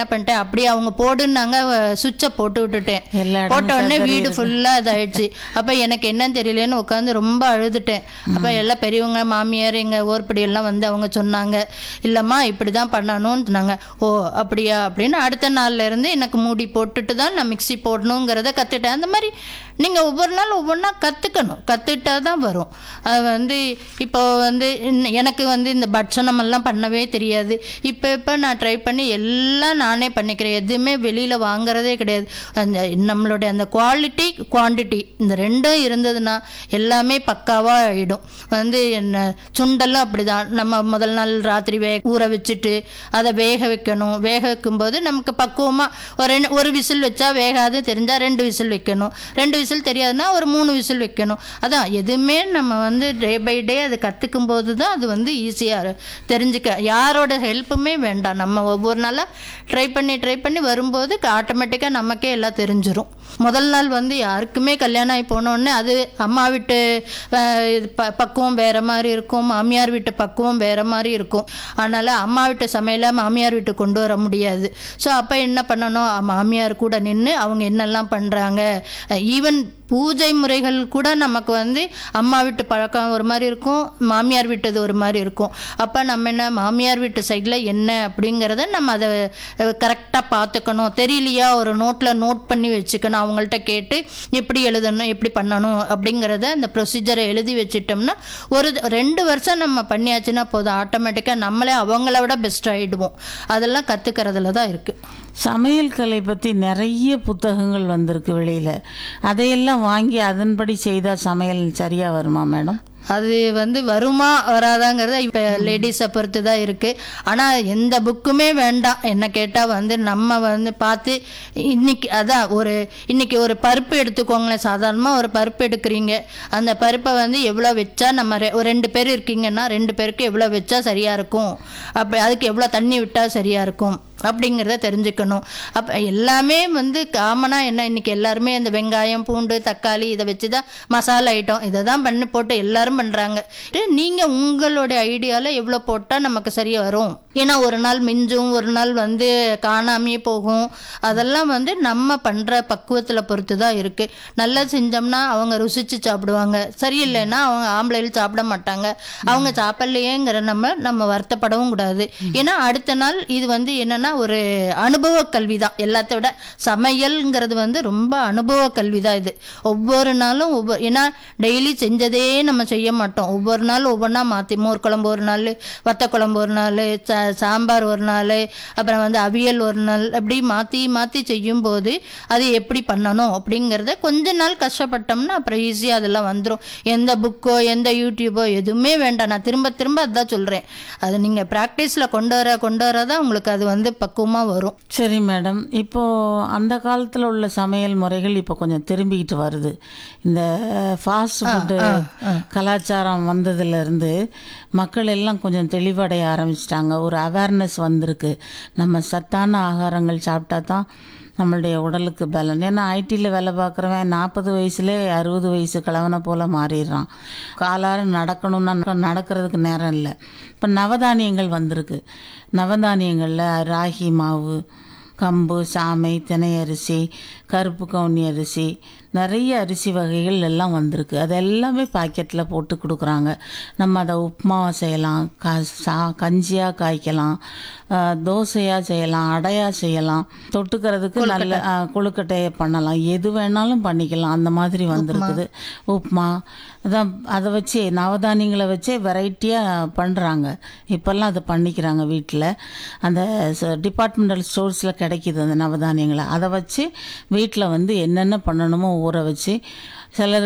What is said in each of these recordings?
என்ன பண்ணிட்டேன் அப்படியே அவங்க போடுன்னாங்க சுவிட்சை போட்டு விட்டுட்டேன் எல்லா இடமும் போட்ட உடனே சர்க்கரை வீடு இருக்கு. ஃபுல்லா இதாயிடுச்சு அப்ப எனக்கு என்னன்னு தெரியலன்னு உட்காந்து ரொம்ப அழுதுட்டேன் அப்ப எல்லாம் பெரியவங்க மாமியார் எங்க ஓர்படி எல்லாம் வந்து அவங்க சொன்னாங்க இல்லம்மா இப்படிதான் பண்ணணும்னு சொன்னாங்க ஓ அப்படியா அப்படின்னு அடுத்த நாள்ல இருந்து எனக்கு மூடி போட்டுட்டு தான் நான் மிக்ஸி போடணுங்கிறத கத்துட்டேன் அந்த மாதிரி நீங்க ஒவ்வொரு நாள் ஒவ்வொன்றா கத்துக்கணும் கத்துட்டா தான் வரும் அது வந்து இப்போ வந்து இன்ன- எனக்கு வந்து இந்த பட்சணம் எல்லாம் பண்ணவே தெரியாது இப்போ இப்போ நான் ட்ரை பண்ணி எல்லாம் நானே பண்ணிக்கிறேன் எதுவுமே வெளியில் வாங்குறதே கிடையாது அந்த நம்மளுடைய அந்த குவாலிட்டி குவாண்டிட்டி இந்த ரெண்டும் இருந்ததுன்னா எல்லாமே பக்காவாக ஆகிடும் வந்து என்ன சுண்டலும் அப்படிதான் நம்ம முதல் நாள் ராத்திரி வே ஊற வச்சுட்டு அதை வேக வைக்கணும் வேக வைக்கும்போது நமக்கு பக்குவமாக ஒரு ரெண்டு ஒரு விசில் வச்சா வேகாது தெரிஞ்சால் ரெண்டு விசில் வைக்கணும் ரெண்டு விசில் தெரியாதுன்னா ஒரு மூணு விசில் வைக்கணும் அதான் எதுவுமே நம்ம வந்து டே பை டே அது கற்றுக்கும் போது தான் அது வந்து ஈஸியாக தெரிஞ்சுக்க யாரோட ஹெல்ப்புமே வேண்டாம் நம்ம ஒவ்வொரு நாளாக ட்ரை பண்ணி ட்ரை பண்ணி வரும்போது ஆட்டோமேட்டிக்காக நமக்கே எல்லாம் தெரிஞ்சிரும் முதல் நாள் வந்து யாருக்குமே கல்யாணம் ஆகி போனோடனே அது அம்மா வீட்டு அஹ், இது ப பக்குவம் வேறு மாதிரி இருக்கும் மாமியார் வீட்டு பக்குவம் வேறு மாதிரி இருக்கும் அதனால் அம்மா வீட்டு சமையலை மாமியார் வீட்டு கொண்டு வர முடியாது ஸோ அப்போ என்ன பண்ணணும் மாமியார் கூட நின்று அவங்க என்னெல்லாம் பண்ணுறாங்க ஈவன் பூஜை முறைகள் கூட நமக்கு வந்து அம்மா வீட்டு பழக்கம் ஒரு மாதிரி இருக்கும் மாமியார் வீட்டது ஒரு மாதிரி இருக்கும் அப்போ நம்ம என்ன மாமியார் வீட்டு சைடில் என்ன அப்படிங்கிறத நம்ம அதை கரெக்டாக பார்த்துக்கணும் தெரியலையா ஒரு நோட்டில் நோட் பண்ணி வச்சுக்கணும் அவங்கள்ட்ட கேட்டு எப்படி எழுதணும் எப்படி பண்ணணும் அப்படிங்கிறத அந்த ப்ரொசீஜரை எழுதி வச்சிட்டோம்னா ஒரு ரெண்டு வருஷம் நம்ம பண்ணியாச்சுன்னா போதும் ஆட்டோமேட்டிக்காக நம்மளே அவங்கள விட பெஸ்ட் ஆகிடுவோம் அதெல்லாம் கற்றுக்கிறதுல தான் இருக்குது சமையல் கலை பற்றி நிறைய புத்தகங்கள் வந்திருக்கு வெளியில் அதையெல்லாம் வாங்கி அதன்படி செய்தால் சமையல் சரியாக வருமா மேடம் அது வந்து வருமா வராதாங்கிறத இப்போ லேடிஸை பொறுத்து தான் இருக்குது ஆனால் எந்த புக்குமே வேண்டாம் என்ன கேட்டால் வந்து நம்ம வந்து பார்த்து இன்னைக்கு அதான் ஒரு இன்னைக்கு ஒரு பருப்பு எடுத்துக்கோங்களேன் சாதாரணமாக ஒரு பருப்பு எடுக்கிறீங்க அந்த பருப்பை வந்து எவ்வளோ வச்சா நம்ம ரெ- ஒரு ரெண்டு பேர் இருக்கீங்கன்னா ரெண்டு பேருக்கு எவ்வளோ வச்சா சரியாக இருக்கும் அப்போ அதுக்கு எவ்வளோ தண்ணி விட்டால் சரியாக இருக்கும் அப்படிங்கிறத தெரிஞ்சுக்கணும் அப்போ எல்லாமே வந்து காமனாக என்ன இன்னைக்கு எல்லாருமே இந்த வெங்காயம் பூண்டு தக்காளி இதை வச்சு தான் மசாலா ஐட்டம் இதை தான் பண்ணி போட்டு எல்லாரும் பண்ணுறாங்க நீங்கள் உங்களுடைய ஐடியாவில் எவ்வளோ போட்டால் நமக்கு சரியாக வரும் ஏன்னா ஒரு நாள் மிஞ்சும் ஒரு நாள் வந்து காணாமையே போகும் அதெல்லாம் வந்து நம்ம பண்ணுற பக்குவத்தில் பொறுத்து தான் இருக்குது நல்லா செஞ்சோம்னா அவங்க ருசிச்சு சாப்பிடுவாங்க சரியில்லைன்னா அவங்க ஆம்பளைகள் சாப்பிட மாட்டாங்க அவங்க சாப்பிடலையேங்கிற நம்ம நம்ம வருத்தப்படவும் கூடாது ஏன்னா அடுத்த நாள் இது வந்து என்னன்னா ஒரு அனுபவ கல்வி தான் எல்லாத்த விட சமையல்ங்கிறது வந்து ரொம்ப அனுபவ கல்வி தான் இது ஒவ்வொரு நாளும் ஒவ்வொரு ஏன்னா டெய்லி செஞ்சதே நம்ம செய்ய மாட்டோம் ஒவ்வொரு நாள் ஒவ்வொன்றா மாற்றி மோர் குழம்பு ஒரு நாள் வத்த குழம்பு ஒரு நாள் சா சாம்பார் ஒரு நாள் அப்புறம் வந்து அவியல் ஒரு நாள் அப்படி மாற்றி மாற்றி செய்யும்போது அது எப்படி பண்ணணும் அப்படிங்கிறத கொஞ்ச நாள் கஷ்டப்பட்டோம்னா அப்புறம் ஈஸியாக அதெல்லாம் வந்துடும் எந்த புக்கோ எந்த யூடியூபோ எதுவுமே வேண்டாம் நான் திரும்ப திரும்ப அதான் சொல்கிறேன் அது நீங்கள் ப்ராக்டிஸில் கொண்டு வர கொண்டு வர தான் உங்களுக்கு அது வந்து பக்குவமாக வரும் சரி மேடம் இப்போது அந்த காலத்தில் உள்ள சமையல் முறைகள் இப்போ கொஞ்சம் திரும்பிக்கிட்டு வருது இந்த ஃபாஸ்ட் ஃபுட்டு கலாச்சாரம் வந்ததுலேருந்து மக்கள் எல்லாம் கொஞ்சம் தெளிவடைய ஆரம்பிச்சிட்டாங்க ஒரு அவேர்னஸ் வந்திருக்கு நம்ம சத்தான ஆகாரங்கள் சாப்பிட்டா தான் நம்மளுடைய உடலுக்கு பலன் ஏன்னா ஐடியில் வேலை பார்க்குறவன் நாற்பது வயசுலேயே அறுபது வயசு கிழவனை போல் மாறிடுறான் காலார நடக்கணும்னா நடக்கிறதுக்கு நேரம் இல்லை இப்போ நவதானியங்கள் வந்திருக்கு நவதானியங்களில் ராகி மாவு கம்பு சாமை தினை அரிசி கருப்பு கவுனி அரிசி நிறைய அரிசி வகைகள் எல்லாம் வந்திருக்கு அது எல்லாமே பாக்கெட்டில் போட்டு கொடுக்குறாங்க நம்ம அதை உப்புமாவை செய்யலாம் க சா கஞ்சியாக காய்க்கலாம் ஆஹ் தோசையாக செய்யலாம் அடையாக செய்யலாம் தொட்டுக்கிறதுக்கு நல்ல ஆஹ் கொழுக்கட்டையை பண்ணலாம் எது வேணாலும் பண்ணிக்கலாம் அந்த மாதிரி வந்திருக்குது உப்புமா அதான் அதை வச்சு நவதானியங்களை வச்சே வெரைட்டியாக பண்ணுறாங்க இப்போல்லாம் அதை பண்ணிக்கிறாங்க வீட்டில் அந்த டிபார்ட்மெண்டல் ஸ்டோர்ஸில் கிடைக்கிது அந்த நவதானியங்களை அதை வச்சு வீட்டில் வந்து என்னென்ன பண்ணணுமோ ஊற வச்சு சிலர்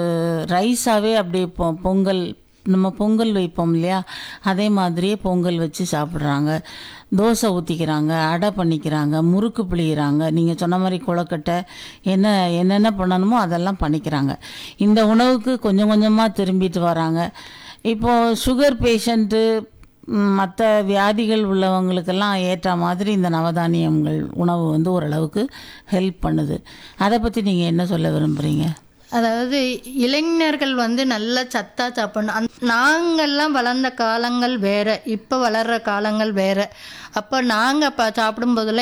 ரைஸாகவே அப்படி பொ பொங்கல் நம்ம பொங்கல் வைப்போம் இல்லையா அதே மாதிரியே பொங்கல் வச்சு சாப்பிட்றாங்க தோசை ஊற்றிக்கிறாங்க அடை பண்ணிக்கிறாங்க முறுக்கு பிழிகிறாங்க நீங்கள் சொன்ன மாதிரி கொழுக்கட்டை என்ன என்னென்ன பண்ணணுமோ அதெல்லாம் பண்ணிக்கிறாங்க இந்த உணவுக்கு கொஞ்சம் கொஞ்சமாக திரும்பிட்டு வராங்க இப்போது சுகர் பேஷண்ட்டு மற்ற வியாதிகள் உள்ளவங்களுக்கெல்லாம் ஏற்ற மாதிரி இந்த நவதானியங்கள் உணவு வந்து ஓரளவுக்கு ஹெல்ப் பண்ணுது அதை பற்றி நீங்கள் என்ன சொல்ல விரும்புகிறீங்க அதாவது இளைஞர்கள் வந்து நல்ல சத்தா சாப்பிடணும் அந் நாங்கள்லாம் வளர்ந்த காலங்கள் வேற இப்போ வளர்ற காலங்கள் வேற அப்போ நாங்கள் இப்போ சாப்பிடும்போதெல்லாம்